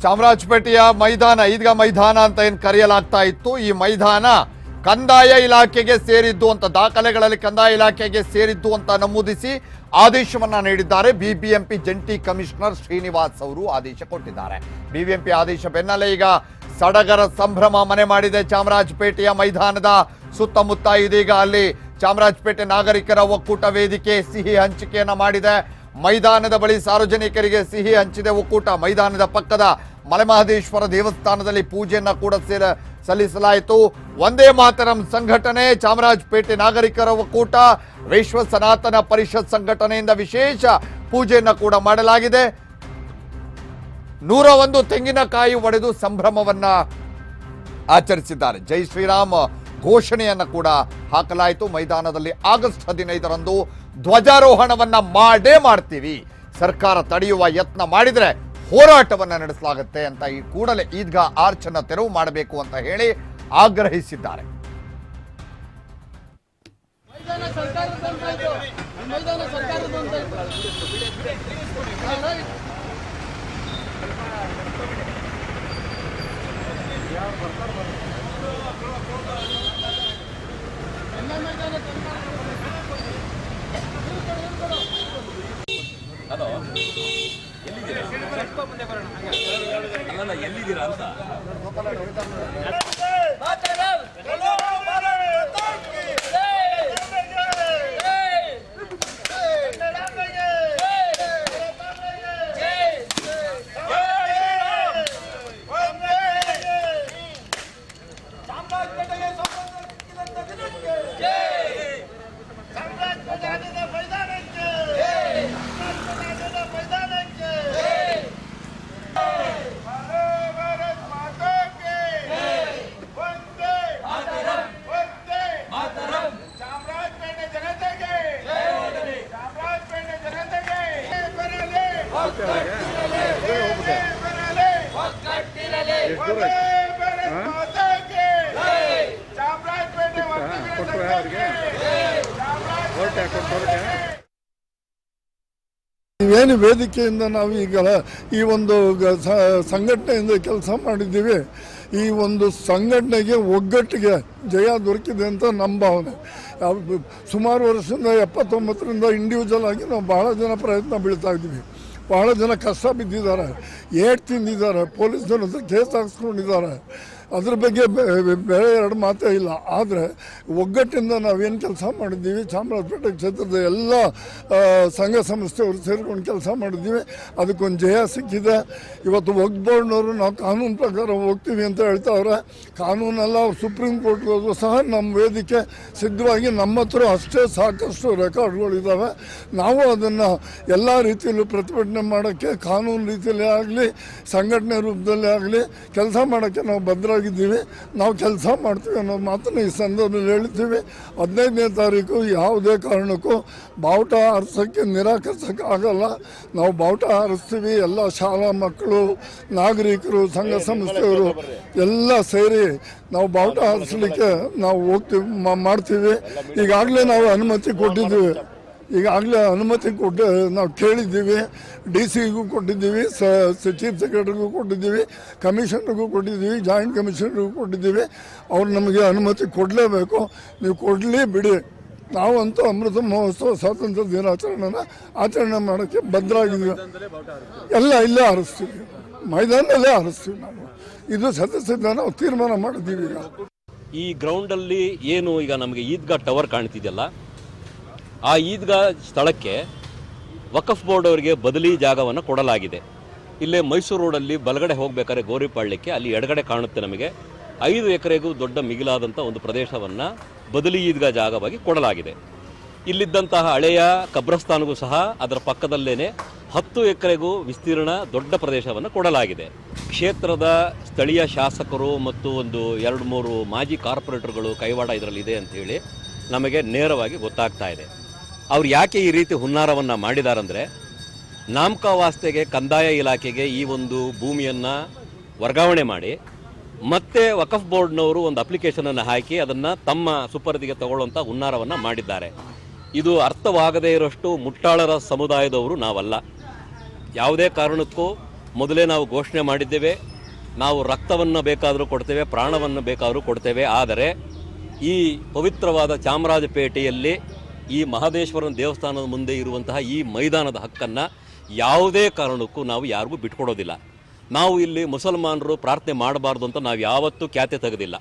ಚಾಮರಾಜಪೇಟೆಯ ಮೈದಾನ ಈದ್ಗಾ ಮೈದಾನ ಅಂತ ಏನು ಕರೆಯಲಾಗ್ತಾ ಇತ್ತು ಈ ಮೈದಾನ ಕಂದಾಯ ಇಲಾಖೆಗೆ ಸೇರಿದ್ದು ಅಂತ ದಾಖಲೆಗಳಲ್ಲಿ ಕಂದಾಯ ಇಲಾಖೆಗೆ ಸೇರಿದ್ದು ಅಂತ ನಮೂದಿಸಿ ಆದೇಶವನ್ನ ನೀಡಿದ್ದಾರೆ ಬಿಬಿಎಂಪಿ ಜಂಟಿ ಕಮಿಷನರ್ ಶ್ರೀನಿವಾಸ್ ಅವರು ಆದೇಶ ಕೊಟ್ಟಿದ್ದಾರೆ ಬಿಬಿಎಂಪಿ ಆದೇಶ ಬೆನ್ನಲ್ಲೇ ಈಗ ಸಡಗರ ಸಂಭ್ರಮ ಮನೆ ಮಾಡಿದೆ ಚಾಮರಾಜಪೇಟೆಯ ಮೈದಾನದ ಸುತ್ತಮುತ್ತ ಇದೀಗ ಅಲ್ಲಿ ಚಾಮರಾಜಪೇಟೆ ನಾಗರಿಕರ ಒಕ್ಕೂಟ ವೇದಿಕೆ ಸಿಹಿ ಹಂಚಿಕೆಯನ್ನ ಮಾಡಿದೆ ಮೈದಾನದ ಬಳಿ ಸಾರ್ವಜನಿಕರಿಗೆ ಸಿಹಿ ಹಂಚಿದೆ ಒಕ್ಕೂಟ ಮೈದಾನದ ಪಕ್ಕದ ಮಲೆಮಹದೇಶ್ವರ ದೇವಸ್ಥಾನದಲ್ಲಿ ಪೂಜೆಯನ್ನ ಕೂಡ ಸೇರ ಸಲ್ಲಿಸಲಾಯಿತು ಒಂದೇ ಮಾತರಂ ಸಂಘಟನೆ ಚಾಮರಾಜಪೇಟೆ ನಾಗರಿಕರ ಒಕ್ಕೂಟ ವಿಶ್ವ ಸನಾತನ ಪರಿಷತ್ ಸಂಘಟನೆಯಿಂದ ವಿಶೇಷ ಪೂಜೆಯನ್ನ ಕೂಡ ಮಾಡಲಾಗಿದೆ ನೂರ ಒಂದು ತೆಂಗಿನಕಾಯಿ ಒಡೆದು ಸಂಭ್ರಮವನ್ನ ಆಚರಿಸಿದ್ದಾರೆ ಜೈ ಶ್ರೀರಾಮ್ ಘೋಷಣೆಯನ್ನ ಕೂಡ ಹಾಕಲಾಯಿತು ಮೈದಾನದಲ್ಲಿ ಆಗಸ್ಟ್ ಹದಿನೈದರಂದು ಧ್ವಜಾರೋಹಣವನ್ನ ಮಾಡೇ ಮಾಡ್ತೀವಿ ಸರ್ಕಾರ ತಡೆಯುವ ಯತ್ನ ಮಾಡಿದ್ರೆ ಹೋರಾಟವನ್ನ ನಡೆಸಲಾಗುತ್ತೆ ಅಂತ ಈ ಕೂಡಲೇ ಈದ್ಗಾ ಆರ್ಚ್ ಅನ್ನ ತೆರವು ಮಾಡಬೇಕು ಅಂತ ಹೇಳಿ ಆಗ್ರಹಿಸಿದ್ದಾರೆ ಮೈದಾನ ಸರ್ಕಾರದಂತ ಇದು ಮೈದಾನ ಸರ್ಕಾರದಂತ ಅಲ್ಲಲ್ಲ ಎಲ್ಲಿದ್ದೀರಾ ಅಂತ ಚಾಮರಾಜಪೇಟೆ ಜನತೆಗೆ ಚಾಮರಾಜಪೇಟೆ ಜನತೆಗೆ ಬರಲಿ ಬರಲಿ ಮಾತಾಗೆ ಚಾಮರಾಜಪೇಟೆ ಏನು ವೇದಿಕೆಯಿಂದ ನಾವು ಈಗ ಈ ಒಂದು ಗ- ಸ- ಸಂಘಟನೆಯಿಂದ ಕೆಲಸ ಮಾಡಿದ್ದೀವಿ ಈ ಒಂದು ಸಂಘಟನೆಗೆ ಒಗ್ಗಟ್ಟಿಗೆ ಜಯ ದೊರಕಿದೆ ಅಂತ ನಮ್ಮ ಭಾವನೆ ಯಾವ- ಸುಮಾರು ವರ್ಷದಿಂದ ಎಪ್ಪತ್ತೊಂಬತ್ತರಿಂದ ಇಂಡಿವಿಜುವಲ್ ಆಗಿ ನಾವು ಬಹಳ ಜನ ಪ್ರಯತ್ನ ಬೀಳ್ತಾ ಇದ್ದೀವಿ ಬಹಳ ಜನ ಕಷ್ಟ ಬಿದ್ದಿದ್ದಾರೆ ಏಟ್ ತಿಂದಿದ್ದಾರೆ ಪೊಲೀಸ್ನವ್ರ ಹತ್ರ ಕೇಸ್ ಹಾಕ್ಸ್ಕೊಂಡಿದ್ದಾರೆ ಅದ್ರ ಬಗ್ಗೆ ಬೆ- ಬೆ- ಬೇರೆ ಎರಡು ಮಾತೇ ಇಲ್ಲ ಆದರೆ ಒಗ್ಗಟ್ಟಿಂದ ನಾವೇನು ಕೆಲಸ ಮಾಡಿದ್ದೀವಿ ಚಾಮರಾಜಪೇಟೆ ಕ್ಷೇತ್ರದ ಎಲ್ಲ ಆ, ಸಂಘ ಸಂಸ್ಥೆಯವರು ಸೇರ್ಕೊಂಡು ಕೆಲಸ ಮಾಡಿದ್ದೀವಿ ಅದಕ್ಕೊಂದು ಜಯ ಸಿಕ್ಕಿದೆ ಇವತ್ತು ವಕ್ಫ್ ಬೋರ್ಡ್ನವರು ನಾವು ಕಾನೂನು ಪ್ರಕಾರ ಹೋಗ್ತೀವಿ ಅಂತ ಹೇಳ್ತಾವ್ರೆ ಕಾನೂನೆಲ್ಲ ಅವ್ರು ಸುಪ್ರೀಂ ಕೋರ್ಟ್ಗೆ ಹೋದ್ರು ಸಹ ನಮ್ಮ ವೇದಿಕೆ ಸಿದ್ಧವಾಗಿ ನಮ್ಮ ಹತ್ರ ಅಷ್ಟೇ ಸಾಕಷ್ಟು ರೆಕಾರ್ಡ್ಗಳಿದ್ದಾವೆ ನಾವು ಅದನ್ನು ಎಲ್ಲ ರೀತಿಯಲ್ಲೂ ಪ್ರತಿಭಟನೆ ಮಾಡೋಕ್ಕೆ ಕಾನೂನು ರೀತಿಯಲ್ಲೇ ಆಗಲಿ ಸಂಘಟನೆ ರೂಪದಲ್ಲೇ ಆಗಲಿ ಕೆಲಸ ಮಾಡೋಕ್ಕೆ ನಾವು ಭದ್ರಾಗಿದ್ದೀವಿ ನಾವು ಕೆಲಸ ಮಾಡ್ತೀವಿ ಅನ್ನೋ ಮಾತನ್ನು ಈ ಸಂದರ್ಭದಲ್ಲಿ ಹೇಳ್ತೀವಿ ಹದಿನೈದನೇ ತಾರೀಕು ಯಾವುದೇ ಕಾರಣಕ್ಕೂ ಬಾವುಟ ಹಾರಿಸೋಕ್ಕೆ ನಿರಾಕರಿಸೋಕ್ಕೆ ಆಗಲ್ಲ ನಾವು ಬಾವುಟ ಹಾರಿಸ್ತೀವಿ ಎಲ್ಲ ಶಾಲಾ ಮಕ್ಕಳು ನಾಗರಿಕರು ಸಂಘ ಸಂಸ್ಥೆಯವರು ಎಲ್ಲ ಸೇರಿ ನಾವು ಬಾವುಟ ಹಾರಿಸ್ಲಿಕ್ಕೆ ನಾವು ಹೋಗ್ತೀವಿ ಮಾ- ಮಾಡ್ತೀವಿ ಈಗಾಗಲೇ ನಾವು ಅನುಮತಿ ಕೊಟ್ಟಿದ್ದೀವಿ ಈಗಾಗಲೇ ಅನುಮತಿ ಕೊಟ್ಟು ನಾವು ಕೇಳಿದ್ದೀವಿ ಡಿ ಸಿಗೂ ಕೊಟ್ಟಿದ್ದೀವಿ ಸ ಚೀಫ್ ಸೆಕ್ರೆಟರಿಗೂ ಕೊಟ್ಟಿದ್ದೀವಿ ಕಮಿಷನರ್ಗೂ ಕೊಟ್ಟಿದ್ದೀವಿ ಜಾಯಿಂಟ್ ಕಮಿಷನರ್ಗೂ ಕೊಟ್ಟಿದ್ದೀವಿ ಅವ್ರು ನಮಗೆ ಅನುಮತಿ ಕೊಡಲೇಬೇಕು ನೀವು ಕೊಡಲಿ ಬಿಡಿ ನಾವಂತೂ ಅಮೃತ ಮಹೋತ್ಸವ ಸ್ವಾತಂತ್ರ್ಯ ದಿನಾಚರಣೆನ ಆಚರಣೆ ಮಾಡೋಕ್ಕೆ ಭದ್ರಾಗಿದ್ದೀವಿ ಎಲ್ಲ ಇಲ್ಲೇ ಹಾರಿಸ್ತೀವಿ ಮೈದಾನದಲ್ಲೇ ಹಾರಿಸ್ತೀವಿ ನಾವು ಇದು ಸದಸ್ಯದ ನಾವು ತೀರ್ಮಾನ ಮಾಡಿದ್ದೀವಿ ಈಗ ಈ ಗ್ರೌಂಡಲ್ಲಿ ಏನು ಈಗ ನಮಗೆ ಈದ್ಗಾ ಟವರ್ ಕಾಣ್ತಿದೆಯಲ್ಲ ಆ ಈದ್ಗಾ ಸ್ಥಳಕ್ಕೆ ವಕಫ್ ಬೋರ್ಡ್ ಅವರಿಗೆ ಬದಲಿ ಜಾಗವನ್ನು ಕೊಡಲಾಗಿದೆ ಇಲ್ಲೇ ಮೈಸೂರು ರೋಡಲ್ಲಿ ಬಲಗಡೆ ಹೋಗ್ಬೇಕಾದ್ರೆ ಗೋರಿಪಾಳ್ಯಕ್ಕೆ ಅಲ್ಲಿ ಎಡಗಡೆ ಕಾಣುತ್ತೆ ನಮಗೆ ಐದು ಎಕರೆಗೂ ದೊಡ್ಡ ಮಿಗಿಲಾದಂಥ ಒಂದು ಪ್ರದೇಶವನ್ನು ಬದಲಿ ಈದ್ಗಾ ಜಾಗವಾಗಿ ಕೊಡಲಾಗಿದೆ ಇಲ್ಲಿದ್ದಂತಹ ಹಳೆಯ ಕಬ್ರಸ್ತಾನ್ಗೂ ಸಹ ಅದರ ಪಕ್ಕದಲ್ಲೇನೆ ಹತ್ತು ಎಕರೆಗೂ ವಿಸ್ತೀರ್ಣ ದೊಡ್ಡ ಪ್ರದೇಶವನ್ನು ಕೊಡಲಾಗಿದೆ ಕ್ಷೇತ್ರದ ಸ್ಥಳೀಯ ಶಾಸಕರು ಮತ್ತು ಒಂದು ಎರಡು ಮೂರು ಮಾಜಿ ಕಾರ್ಪೊರೇಟರ್ಗಳು ಕೈವಾಡ ಇದರಲ್ಲಿದೆ ಅಂತೇಳಿ ನಮಗೆ ನೇರವಾಗಿ ಗೊತ್ತಾಗ್ತಾ ಇದೆ ಅವ್ರು ಯಾಕೆ ಈ ರೀತಿ ಹುನ್ನಾರವನ್ನು ಮಾಡಿದಾರಂದರೆ ನಾಮಕಾವಾಸ್ತೆಗೆ ಕಂದಾಯ ಇಲಾಖೆಗೆ ಈ ಒಂದು ಭೂಮಿಯನ್ನು ವರ್ಗಾವಣೆ ಮಾಡಿ ಮತ್ತೆ ವಕಫ್ ಬೋರ್ಡ್ನವರು ಒಂದು ಅಪ್ಲಿಕೇಶನನ್ನು ಹಾಕಿ ಅದನ್ನು ತಮ್ಮ ಸುಪರ್ದಿಗೆ ತಗೊಳ್ಳುವಂಥ ಹುನ್ನಾರವನ್ನು ಮಾಡಿದ್ದಾರೆ ಇದು ಅರ್ಥವಾಗದೇ ಇರೋಷ್ಟು ಮುಟ್ಟಾಳರ ಸಮುದಾಯದವರು ನಾವಲ್ಲ ಯಾವುದೇ ಕಾರಣಕ್ಕೂ ಮೊದಲೇ ನಾವು ಘೋಷಣೆ ಮಾಡಿದ್ದೇವೆ ನಾವು ರಕ್ತವನ್ನು ಬೇಕಾದರೂ ಕೊಡ್ತೇವೆ ಪ್ರಾಣವನ್ನು ಬೇಕಾದರೂ ಕೊಡ್ತೇವೆ ಆದರೆ ಈ ಪವಿತ್ರವಾದ ಚಾಮರಾಜಪೇಟೆಯಲ್ಲಿ ಈ ಮಹದೇಶ್ವರನ ದೇವಸ್ಥಾನದ ಮುಂದೆ ಇರುವಂತಹ ಈ ಮೈದಾನದ ಹಕ್ಕನ್ನು ಯಾವುದೇ ಕಾರಣಕ್ಕೂ ನಾವು ಯಾರಿಗೂ ಬಿಟ್ಕೊಡೋದಿಲ್ಲ ನಾವು ಇಲ್ಲಿ ಮುಸಲ್ಮಾನರು ಪ್ರಾರ್ಥನೆ ಮಾಡಬಾರ್ದು ಅಂತ ನಾವು ಯಾವತ್ತೂ ಖ್ಯಾತೆ ತೆಗೆದಿಲ್ಲ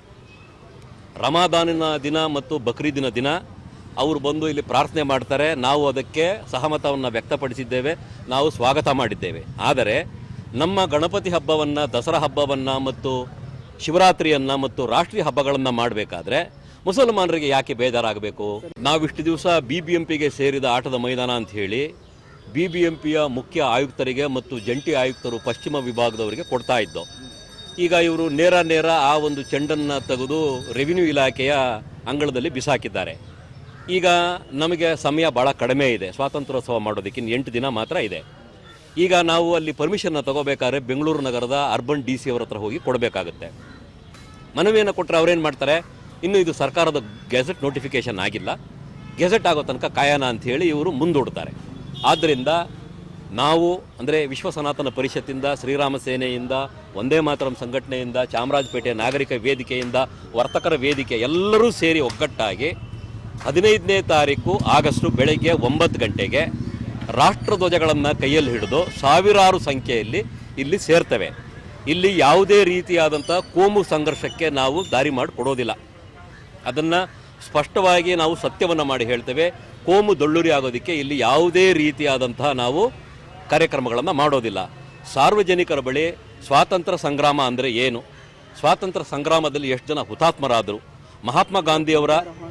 ರಮಾದಾನಿನ ದಿನ ಮತ್ತು ಬಕ್ರೀದಿನ ದಿನ ಅವರು ಬಂದು ಇಲ್ಲಿ ಪ್ರಾರ್ಥನೆ ಮಾಡ್ತಾರೆ ನಾವು ಅದಕ್ಕೆ ಸಹಮತವನ್ನು ವ್ಯಕ್ತಪಡಿಸಿದ್ದೇವೆ ನಾವು ಸ್ವಾಗತ ಮಾಡಿದ್ದೇವೆ ಆದರೆ ನಮ್ಮ ಗಣಪತಿ ಹಬ್ಬವನ್ನು ದಸರಾ ಹಬ್ಬವನ್ನು ಮತ್ತು ಶಿವರಾತ್ರಿಯನ್ನು ಮತ್ತು ರಾಷ್ಟ್ರೀಯ ಹಬ್ಬಗಳನ್ನು ಮಾಡಬೇಕಾದ್ರೆ ಮುಸಲ್ಮಾನರಿಗೆ ಯಾಕೆ ಬೇಜಾರಾಗಬೇಕು ನಾವಿಷ್ಟು ದಿವಸ ಬಿ ಬಿ ಎಂ ಪಿಗೆ ಸೇರಿದ ಆಟದ ಮೈದಾನ ಅಂತ ಹೇಳಿ ಬಿ ಬಿ ಎಂ ಪಿಯ ಮುಖ್ಯ ಆಯುಕ್ತರಿಗೆ ಮತ್ತು ಜಂಟಿ ಆಯುಕ್ತರು ಪಶ್ಚಿಮ ವಿಭಾಗದವರಿಗೆ ಕೊಡ್ತಾ ಇದ್ದೋ ಈಗ ಇವರು ನೇರ ನೇರ ಆ ಒಂದು ಚೆಂಡನ್ನು ತೆಗೆದು ರೆವಿನ್ಯೂ ಇಲಾಖೆಯ ಅಂಗಳದಲ್ಲಿ ಬಿಸಾಕಿದ್ದಾರೆ ಈಗ ನಮಗೆ ಸಮಯ ಭಾಳ ಕಡಿಮೆ ಇದೆ ಸ್ವಾತಂತ್ರ್ಯೋತ್ಸವ ಮಾಡೋದಕ್ಕೆ ಇನ್ನು ಎಂಟು ದಿನ ಮಾತ್ರ ಇದೆ ಈಗ ನಾವು ಅಲ್ಲಿ ಪರ್ಮಿಷನ್ನ ತಗೋಬೇಕಾದ್ರೆ ಬೆಂಗಳೂರು ನಗರದ ಅರ್ಬನ್ ಡಿ ಸಿ ಅವರ ಹತ್ರ ಹೋಗಿ ಕೊಡಬೇಕಾಗುತ್ತೆ ಮನವಿಯನ್ನು ಕೊಟ್ಟರೆ ಅವ್ರೇನು ಮಾಡ್ತಾರೆ ಇನ್ನು ಇದು ಸರ್ಕಾರದ ಗೆಜೆಟ್ ನೋಟಿಫಿಕೇಶನ್ ಆಗಿಲ್ಲ ಗೆಜೆಟ್ ಆಗೋ ತನಕ ಕಾಯನ ಅಂತ ಹೇಳಿ ಇವರು ಮುಂದೂಡ್ತಾರೆ ಆದ್ದರಿಂದ ನಾವು ಅಂದರೆ ವಿಶ್ವ ಸನಾತನ ಪರಿಷತ್ತಿಂದ ಶ್ರೀರಾಮ ಸೇನೆಯಿಂದ ಒಂದೇ ಮಾತರಂ ಸಂಘಟನೆಯಿಂದ ಚಾಮರಾಜಪೇಟೆ ನಾಗರಿಕ ವೇದಿಕೆಯಿಂದ ವರ್ತಕರ ವೇದಿಕೆ ಎಲ್ಲರೂ ಸೇರಿ ಒಗ್ಗಟ್ಟಾಗಿ ಹದಿನೈದನೇ ತಾರೀಕು ಆಗಸ್ಟು ಬೆಳಗ್ಗೆ ಒಂಬತ್ತು ಗಂಟೆಗೆ ರಾಷ್ಟ್ರಧ್ವಜಗಳನ್ನು ಕೈಯಲ್ಲಿ ಹಿಡಿದು ಸಾವಿರಾರು ಸಂಖ್ಯೆಯಲ್ಲಿ ಇಲ್ಲಿ ಸೇರ್ತವೆ ಇಲ್ಲಿ ಯಾವುದೇ ರೀತಿಯಾದಂಥ ಕೋಮು ಸಂಘರ್ಷಕ್ಕೆ ನಾವು ದಾರಿ ಮಾಡಿಕೊಡೋದಿಲ್ಲ ಅದನ್ನು ಸ್ಪಷ್ಟವಾಗಿ ನಾವು ಸತ್ಯವನ್ನು ಮಾಡಿ ಹೇಳ್ತೇವೆ ಕೋಮು ದೊಳ್ಳುರಿ ಆಗೋದಕ್ಕೆ ಇಲ್ಲಿ ಯಾವುದೇ ರೀತಿಯಾದಂತಹ ನಾವು ಕಾರ್ಯಕ್ರಮಗಳನ್ನು ಮಾಡೋದಿಲ್ಲ ಸಾರ್ವಜನಿಕರ ಬಳಿ ಸ್ವಾತಂತ್ರ್ಯ ಸಂಗ್ರಾಮ ಅಂದರೆ ಏನು ಸ್ವಾತಂತ್ರ್ಯ ಸಂಗ್ರಾಮದಲ್ಲಿ ಎಷ್ಟು ಜನ ಹುತಾತ್ಮರಾದರು ಮಹಾತ್ಮ ಗಾಂಧಿಯವರ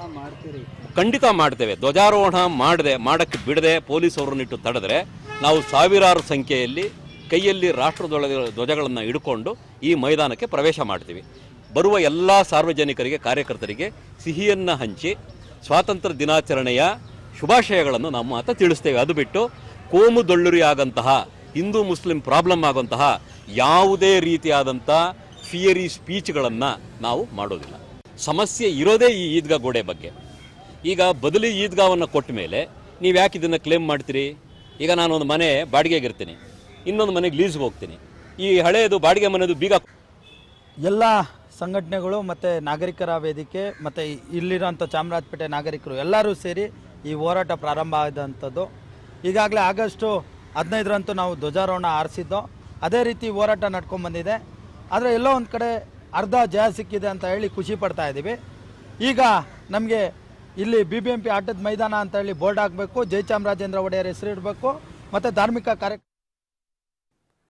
ಖಂಡಿತ ಮಾಡ್ತೇವೆ ಧ್ವಜಾರೋಹಣ ಮಾಡದೆ ಮಾಡಕ್ಕೆ ಬಿಡದೆ ಪೊಲೀಸ್ ಅವರನ್ನಿಟ್ಟು ತಡೆದ್ರೆ ನಾವು ಸಾವಿರಾರು ಸಂಖ್ಯೆಯಲ್ಲಿ ಕೈಯಲ್ಲಿ ರಾಷ್ಟ್ರದೊಳ ಧ್ವಜಗಳನ್ನು ಹಿಡ್ಕೊಂಡು ಈ ಮೈದಾನಕ್ಕೆ ಪ್ರವೇಶ ಮಾಡ್ತೀವಿ ಬರುವ ಎಲ್ಲ ಸಾರ್ವಜನಿಕರಿಗೆ ಕಾರ್ಯಕರ್ತರಿಗೆ ಸಿಹಿಯನ್ನು ಹಂಚಿ ಸ್ವಾತಂತ್ರ್ಯ ದಿನಾಚರಣೆಯ ಶುಭಾಶಯಗಳನ್ನು ನಮ್ಮ ಮಾತ ತಿಳಿಸ್ತೇವೆ ಅದು ಬಿಟ್ಟು ಕೋಮು ದೊಳ್ಳುರಿ ಆಗಂತಹ ಹಿಂದೂ ಮುಸ್ಲಿಂ ಪ್ರಾಬ್ಲಮ್ ಆಗುವಂತಹ ಯಾವುದೇ ರೀತಿಯಾದಂಥ ಫಿಯರಿ ಸ್ಪೀಚ್ಗಳನ್ನು ನಾವು ಮಾಡೋದಿಲ್ಲ ಸಮಸ್ಯೆ ಇರೋದೇ ಈ ಈದ್ಗಾ ಗೋಡೆ ಬಗ್ಗೆ ಈಗ ಬದಲಿ ಈದ್ಗಾವನ್ನು ಕೊಟ್ಟ ಮೇಲೆ ನೀವು ಯಾಕೆ ಇದನ್ನು ಕ್ಲೇಮ್ ಮಾಡ್ತೀರಿ ಈಗ ನಾನು ಒಂದು ಮನೆ ಬಾಡಿಗೆಗಿರ್ತೀನಿ ಇನ್ನೊಂದು ಮನೆಗೆ ಲೀಸ್ಗೆ ಹೋಗ್ತೀನಿ ಈ ಹಳೆಯದು ಬಾಡಿಗೆ ಮನೆದು ಬೀಗ ಎಲ್ಲ ಸಂಘಟನೆಗಳು ಮತ್ತು ನಾಗರಿಕರ ವೇದಿಕೆ ಮತ್ತು ಇಲ್ಲಿರೋಂಥ ಚಾಮರಾಜಪೇಟೆ ನಾಗರಿಕರು ಎಲ್ಲರೂ ಸೇರಿ ಈ ಹೋರಾಟ ಪ್ರಾರಂಭ ಆದಂಥದ್ದು ಈಗಾಗಲೇ ಆಗಸ್ಟು ಹದಿನೈದರಂತೂ ನಾವು ಧ್ವಜಾರೋಹಣ ಆರಿಸಿದ್ದೋ ಅದೇ ರೀತಿ ಹೋರಾಟ ನಡ್ಕೊಂಡು ಬಂದಿದೆ ಆದರೆ ಎಲ್ಲೋ ಒಂದು ಕಡೆ ಅರ್ಧ ಜಯ ಸಿಕ್ಕಿದೆ ಅಂತ ಹೇಳಿ ಖುಷಿ ಪಡ್ತಾ ಇದ್ದೀವಿ ಈಗ ನಮಗೆ ಇಲ್ಲಿ ಬಿ ಬಿ ಎಂ ಪಿ ಆಟದ ಮೈದಾನ ಅಂತ ಹೇಳಿ ಬೋರ್ಡ್ ಹಾಕಬೇಕು ಜಯಚಾಮರಾಜೇಂದ್ರ ಒಡೆಯರ್ ಹೆಸರು ಇಡಬೇಕು ಮತ್ತು ಧಾರ್ಮಿಕ ಕಾರ್ಯ